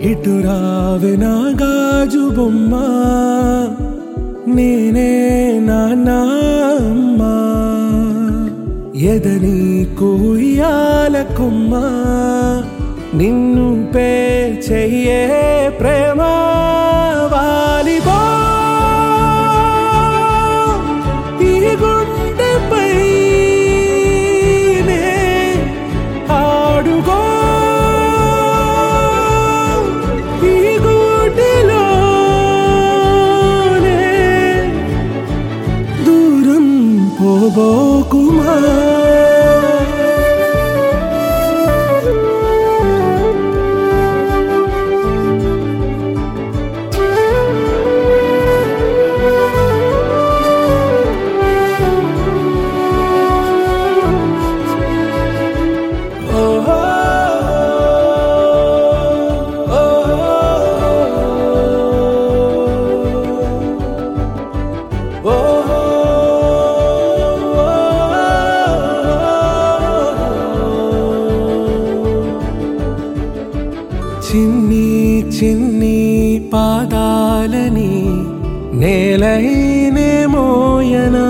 ఇటు రావే నా గాజు బొమ్మ నేనే నాన్న అమ్మా ఎదని కూయాల కొమ్మ నిన్ను పే చెయ్యే ప్రేమ వాలిబో ఈ గుండెపై నే ఆడుగో ఈ గూటిలోనే దూరం పోబోకుమా ఓహో చిన్ని చిన్ని పాదాలని నేలైనే మోయనా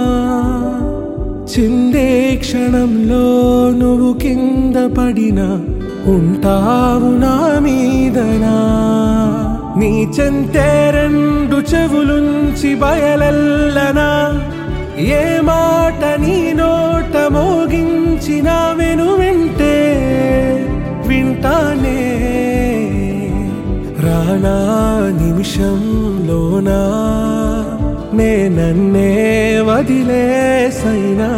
చిందే క్షణంలో నువ్వు కింద పడినా ఉంటావు నా మీదనా నీ చెంతే రెండు చెవులుంచి బయలెల్లనా ఏ మాట నీ నోట మోగించిన వెను వింటే వింటానే రానా నిమిషంలోనా నే నన్నే వదిలేసైనా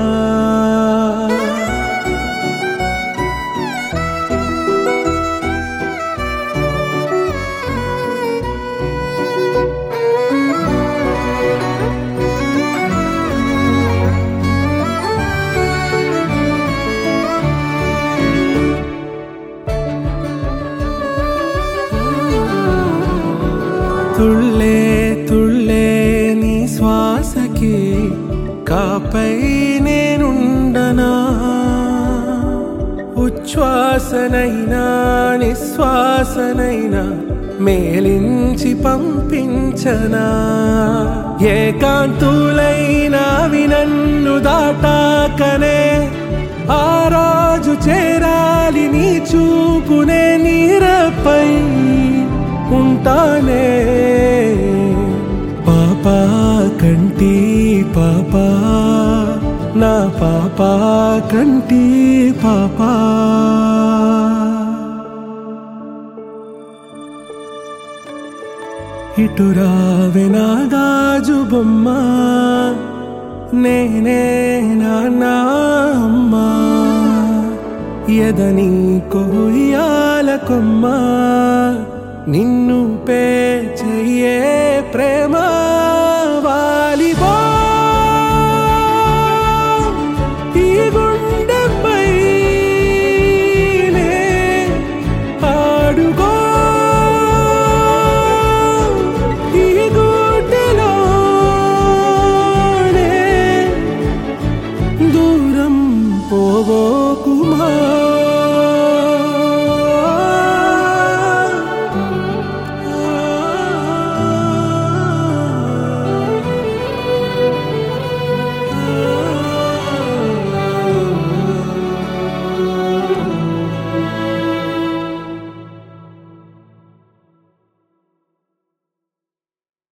తుళ్ళే తుళ్ళే నీ శ్వాసకి కాపై నేనుండనా ఉచ్ఛ్వాసనైనా నిశ్వాసనైనా మేలించి పంపించనా ఏకాంతులైనా వినన్ను దాటాకనే ఆ రోజు చేరాలి నీ చూపునే నీరపై ఉంటానే పాపా కంటి పాపా నా పాపా కంటి పాపా ఇటు రావే నా గాజు బొమ్మ నేనే నాన్న అమ్మా ఎదని కొయ్యాల కొమ్మ నిన్ను పే చెయ్యే